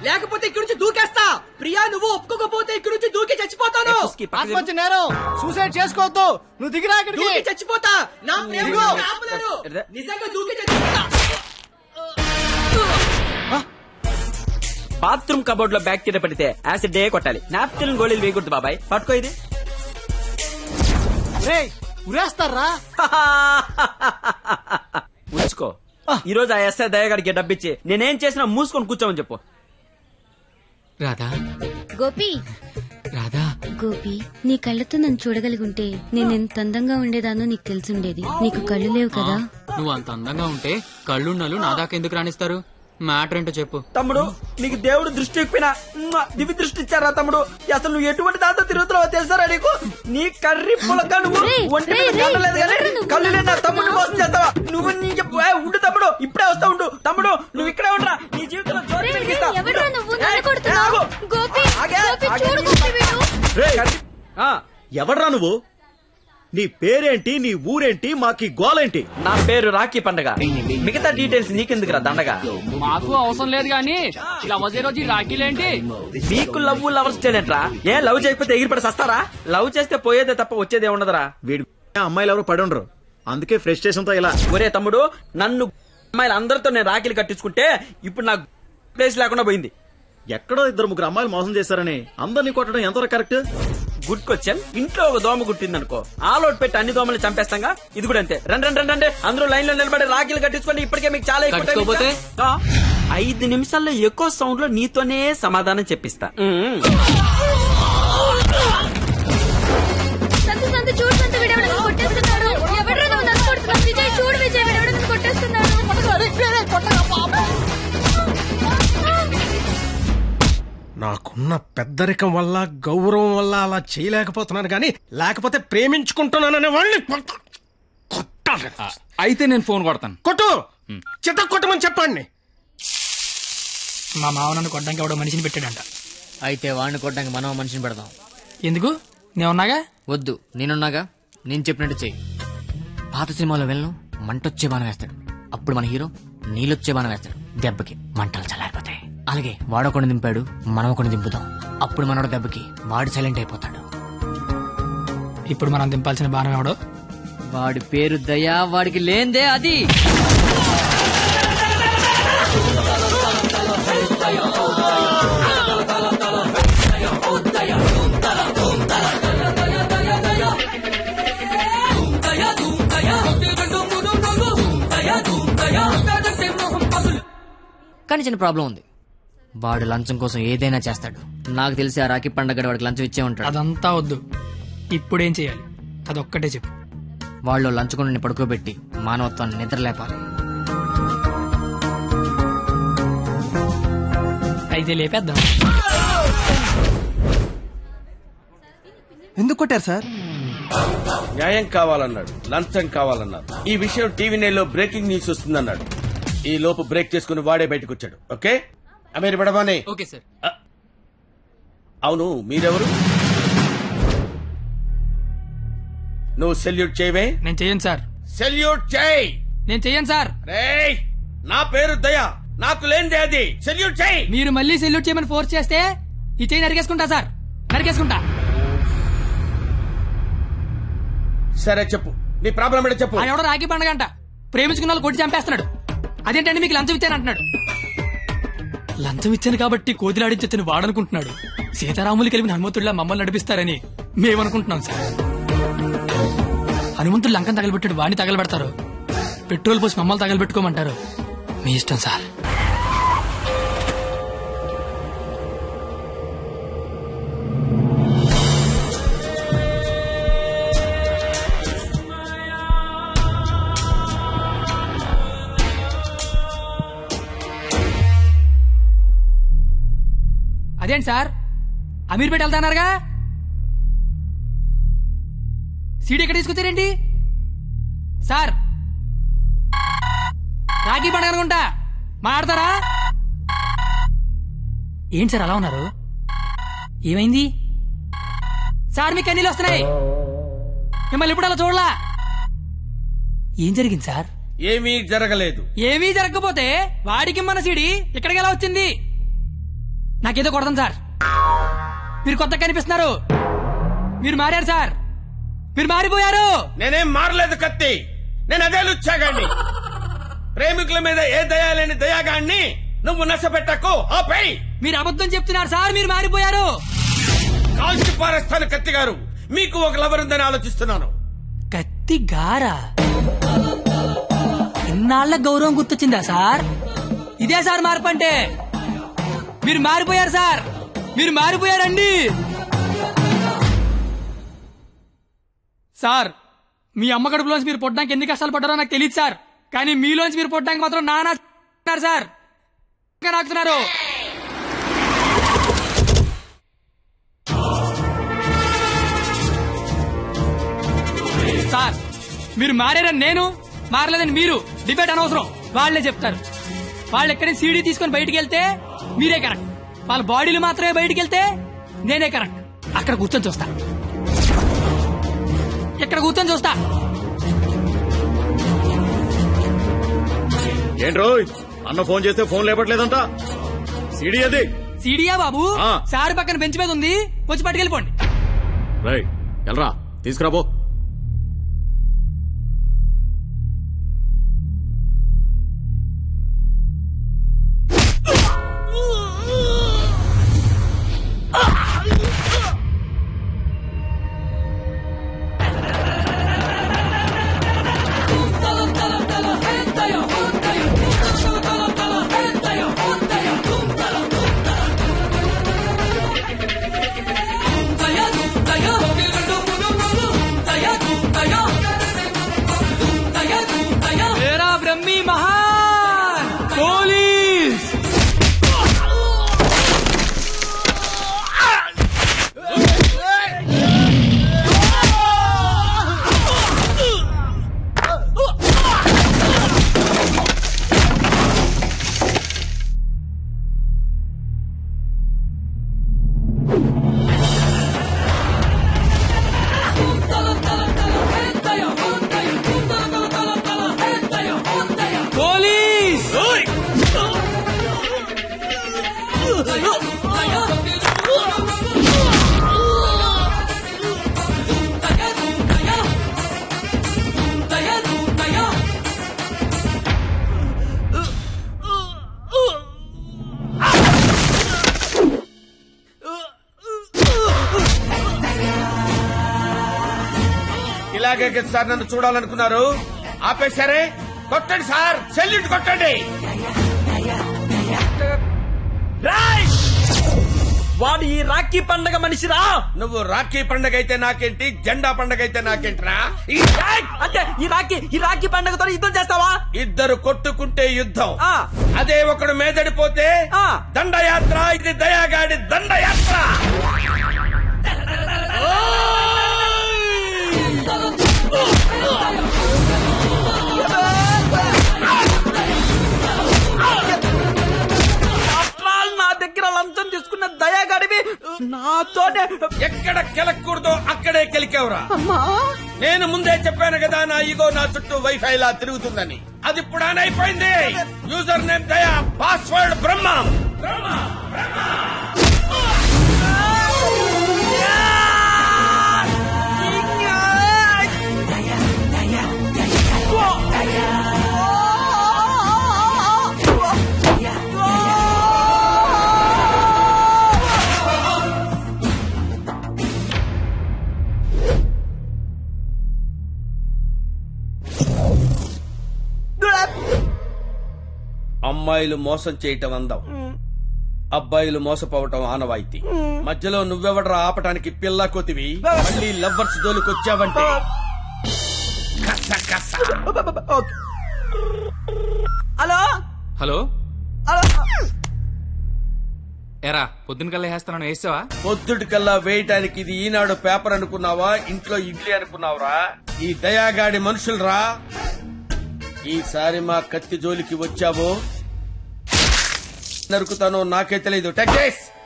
లేకపోతే ఇక్కడి నుంచి దూకేస్తా ప్రియా నువ్వు ఒప్పుకోకపోతే ఇక్కడి నుంచి దూకి చచ్చిపోతాను ఆత్మహత్య నేరం సూసైడ్ చేసుకోవద్దు నువ్వు దిగిరా ఇక్కడికి దూకి చచ్చిపోతా నా ప్రేమ ఆపలేరు. నిజంగా దూకి చచ్చిపోతా బాత్రూమ్ కబోర్డ్ లో బ్యాక్టీరియా పడితే యాసిడ్ డే కొట్టాలి నాప్కిన్ గోళీలు వేయకూడదు బాబాయ్ పట్టుకో ఇది రేయ్ ఉరేస్తారా ఉంచుకో ఈ రోజు ఆ ఎస్ఐ దయగాడికి డబ్బిచ్చి నేనేం చేసినా మూసుకొని కూర్చోమని చెప్పు రాధా గోపి రాధా గోపి నీ కళ్ళతో నన్ను చూడగలిగుంటే నేను ఎంత అందంగా ఉండేదానో నీకు తెలిసుండేది నీకు కళ్ళు లేవు కదా నువ్వు అంత అందంగా ఉంటే కళ్ళున్నలు నా దాకా ఎందుకు రాణిస్తారు మ్యాటర్ ఏంటో చెప్పు తమ్ముడు నీకు దేవుడు దృష్టి ఇప్పినా దివి దృష్టి ఇచ్చారా తమ్ముడు అసలు నువ్వు ఎటువంటి దాంతో తిరుగుతున్నావో తెలుసారా నీకు నీ కర్రీ పులక నువ్వు రేయ్, ఒంటి రేయ్, మీద గండ లేదు కానీ ఎవరు నువ్వు? కళ్ళు లేని నా తమ్ముడు మోసం చేస్తావా నువ్వు నీ చెప్పు ఏ, ఉండు తమ్ముడు ఇప్పుడే వస్తా ఉండు తమ్ముడు నువ్వు ఇక్కడే ఉండరా నీ జీవితంలో జోరు రేయ్, వెలిగిస్తా. రేయ్, ఎవడ్రా ఉండు. నువ్వు? ఏయ్, నన్ను కొడుతున్నావు? ఆగు. గోపి, ఆగే, గోపి, ఆగే. చూడు గోపి వీడు. రేయ్ కర్రీ- ఆ, ఎవడ్రా నువ్వు నీ పేరేంటి నీ ఊరేంటి మాకి గోలేంటి నా పేరు రాఖీ పండగ మిగతా డీటెయిల్స్ నీకెందుకురా దండగా మాకు అవసరం లేదు కానీ ఇలా వచ్చే రోజు ఈ రాఖీలేంటి మీకు లవ్ లవర్స్ చేయలేట్రా ఏ లవ్ చేయకపోతే ఎగిరిపడి సస్తారా లవ్ చేస్తే పోయేదే తప్ప వచ్చేదే ఉండదురా వీడి అమ్మాయిలు ఎవరు పడి ఉండరు అందుకే ఫ్రస్ట్రేషన్ తో ఇలా ఒరే తమ్ముడు నన్ను అమ్మాయిలు అందరితో నేను రాఖీలు కట్టించుకుంటే ఇప్పుడు నాకు ప్లేస్ లేకుండా పోయింది ఎక్కడో ఇద్దరు ముగ్గురు అమ్మాయిలు మోసం చేశారని అందరినీ కొట్టడం ఎంతవరకు కరెక్ట్ గుడ్ క్వశ్చన్ ఇంట్లో ఒక దోమ గుట్టిందనుకో ఆల్ అవుట్ పెట్టి అన్ని దోమలు చంపేస్తాంగా ఇది కూడా అంతే రండి రండి రండి రండి అందరూ లైన్ లో నిలబడి రాఖీలు కట్టించుకోండి ఇప్పటికే మీకు చాలా ఎక్కువ time కట్టుకోకపోతే? ఇచ్చా. ఆ, ఐదు నిమిషాల్లో ఎక్కువ సౌండ్ లో నీతోనే సమాధానం చెప్పిస్తా మ్మ్. సంతు, సంతు, చూడు సంతు, వీడెవడో నన్ను కొట్టేస్తున్నాడు. ఎవడ్రా నువ్వు నన్ను కొడుతున్నావు? విజయ్, చూడు విజయ్, వీడెవడో నన్ను కొట్టేస్తున్నాడు. నాకున్న పెద్దరికం వల్ల గౌరవం వల్ల అలా చేయలేకపోతున్నాను కానీ లేకపోతే ప్రేమించుకుంటున్నాననే వాళ్ళని కొట్ట- కొట్టాలి అయితే నేను ఫోన్ కొడతాను కొట్టు చిత్త కొట్టమని చెప్పండి మా మావ నన్ను కొట్టడానికి ఎవడో మనిషిని పెట్టాడంట అయితే వాడిని కొట్టడానికి మనం మనిషిని పెడదాం ఎందుకు నేనున్నాగా వద్దు నేనున్నాగా నేను చెప్పినట్టు చెయ్యి పాత సినిమాలో వెళ్ళను మంటొచ్చే బాణం వేస్తాడు అప్పుడు మన హీరో నీళ్ళొచ్చే బాణం వేస్తాడు దెబ్బకి మంటలు చల్లారిపోతాయి అలాగే వాడొకటి దింపాడు మనం ఒకటి దింపుదాం అప్పుడు మనోడు దెబ్బకి వాడు సైలెంట్ అయిపోతాడు ఇప్పుడు మనం దింపాల్సిన బాణం ఎవడో వాడి పేరు దయా వాడికి లేందే అది కానీ చిన్న ప్రాబ్లం ఉంది వాడు లంచం కోసం ఏదైనా చేస్తాడు నాకు తెలిసి ఆ రాఖీ పండగ వాడికి లంచం ఇచ్చే ఉంటాడు అదంతా వద్దు ఇప్పుడేం చేయాలి అదొక్కటే చెప్పు వాళ్ళు లంచుకొని పడుకోబెట్టి మానవత్వాన్ని నిద్రలేపాలి అయితే లేపేద్దాం ఎందుకు కొట్టారు సార్ న్యాయం కావాలన్నాడు లంచం కావాలన్నాడు ఈ విషయం టీవీ నైన్ లో బ్రేకింగ్ న్యూస్ వస్తుందన్నాడు ఈ లోపు బ్రేక్ చేసుకుని వాడే బయటకు వచ్చాడు ఓకే అమీర్ పడమానే ఓకే సార్ అవును మీరెవరు నువ్వు సెల్యూట్ చేయవే నేను చెయ్యను సార్ సెల్యూట్ చేయి నేను చెయ్యను సార్ రేయ్ నా పేరు దయా నాకు లేనిదే అది సెల్యూట్ చేయి మీరు మళ్ళీ సెల్యూట్ చేయమని ఫోర్స్ చేస్తే ఈ చేయి నరికేసుకుంటా సార్ నరికేసుకుంటా సరే చెప్పు నీ ప్రాబ్లం ఏంటో చెప్పు ఆ ఎవడో రాఖీ పండగ అంట ప్రేమించుకున్న వాళ్ళు కొట్టి చంపేస్తున్నాడు అదేంటండి మీకు లంచం ఇచ్చాను అంటున్నాడు లంచం ఇచ్చాను కాబట్టి కోతిలాడించని వాడనుకుంటున్నాడు సీతారాములు కలిపిన హనుమంతుడిలా మమ్మల్ని నడిపిస్తారని మేమనుకుంటున్నాం సార్ హనుమంతుడు లంకం తగలబెట్టాడు వాడిని తగలబెడతారు పెట్రోల్ పోసి మమ్మల్ని తగలబెట్టుకోమంటారు మీ ఇష్టం సార్ అదేంటి సార్ అమీర్పేట వెళ్తానారుగా సీడీ ఎక్కడ తీసుకొచ్చారేంటి సార్ రాఖీ పండుగ అనుకుంటా మాట్లాడతారా ఏంటి సార్ అలా ఉన్నారు ఏమైంది సార్ మీకు కన్నీళ్ళు వస్తున్నాయి మిమ్మల్ని ఇప్పుడు అలా చూడలా ఏం జరిగింది సార్ ఏమీ జరగలేదు ఏమీ జరగకపోతే వాడికి మన సీడి ఇక్కడికి ఎలా వచ్చింది నాకేదో కొడతాను సార్ మీరు కొత్త కనిపిస్తున్నారు మీరు మారారు సార్ మీరు మారిపోయారు నేనేం మారలేదు కత్తి నేను అదే లుచ్చాగాన్ని ప్రేమికుల మీద ఏ దయా లేని దయాగాన్ని నువ్వు నష్టపెట్టకు ఆపై మీరు అబద్ధం చెప్తున్నారు సార్ మీరు మారిపోయారు కాల్చి పారేస్తాను కత్తి గారు మీకు ఒక లవర్ ఉందని ఆలోచిస్తున్నాను కత్తి గారా ఇన్నాళ్ల గౌరవం గుర్తొచ్చిందా సార్ ఇదే సార్ మార్పు అంటే మీరు మారిపోయారు సార్ మీరు మారిపోయారండి సార్ మీ అమ్మ కడుపులోంచి మీరు పుట్టడానికి ఎన్ని కష్టాలు పడ్డారో నాకు తెలియదు సార్ కానీ మీలోంచి మీరు పుట్టడానికి మాత్రం నానా సార్ ఇంకా నాకుతున్నారు సార్ మీరు మారారని నేను మారలేదని మీరు డిబేట్ అనవసరం వాళ్ళే చెప్తారు వాళ్ళు ఎక్కడి సీడీ తీసుకొని బయటికి వెళ్తే మీరే కరెక్ట్ వాళ్ళ బాడీలు మాత్రమే బయటికి వెళ్తే నేనే కరెక్ట్ అక్కడ కూర్చొని చూస్తా ఇక్కడ కూర్చొని చూస్తా ఏంట్రో అన్న ఫోన్ చేస్తే ఫోన్ లేపట్లేదంట సిడి అది సీడీయా బాబు ఆ. సార్ పక్కన బెంచ్ మీద ఉంది వచ్చి పట్టుకెళ్ళిపోండి రై ఎల్రా తీసుకురాబో तेरा ब्रह्मी महान पुलिस पुलिस ఇలాగే కదా సార్ నన్ను చూడాలనుకున్నారు ఆపేశారే కొట్టండి సార్ సెల్యూట్ కొట్టండి రాయ్! వాడు ఈ రాఖీ పండగ మనిషిరా నువ్వు రాఖీ పండగ అయితే నాకేంటి జెండా పండగ అయితే నాకేంట్రా ఈ రాయ్! అంటే ఈ రాఖీ ఈ రాఖీ పండగతో యుద్ధం చేస్తావా ఇద్దరు కొట్టుకుంటే యుద్ధం ఆ. అదే ఒకడు మేదడిపోతే ఆ. దండయాత్ర ఇది దయాగాడి దండయాత్ర After all, నా దగ్గర లంచం తీసుకున్న దయాగడివి నాతోనే ఎక్కడ కెలకూడదో అక్కడే కెలికేవరా నేను ముందే చెప్పాను కదా నా ఈగో నా చుట్టూ వైఫై లా తిరుగుతుందని అది ఇప్పుడు ఆన్ అయిపోయింది user name Daya password Brahma Brahma అమ్మాయిలు మోసం చేయటం అందం అబ్బాయిలు మోసపోవటం ఆనవాయితీ మధ్యలో నువ్వెవడరా ఆపటానికి పిల్ల కొతివి మళ్ళీ లవ్వర్స్ దోలుకొచ్చావంటే కస కస. హలో హలో హలో ఎరా పొద్దున కల్లా వేస్తాను వేసావా పొద్దుటికల్లా వేయటానికి ఇది ఈనాడు పేపర్ అనుకున్నావా ఇంట్లో ఇడ్లీ అనుకున్నావురా ఈ దయాగాడి మనుషులరా ఈసారి మా కత్తి జోలికి వచ్చావో నరుకుతానో నాకే తెలియదు టెక్ దిస్.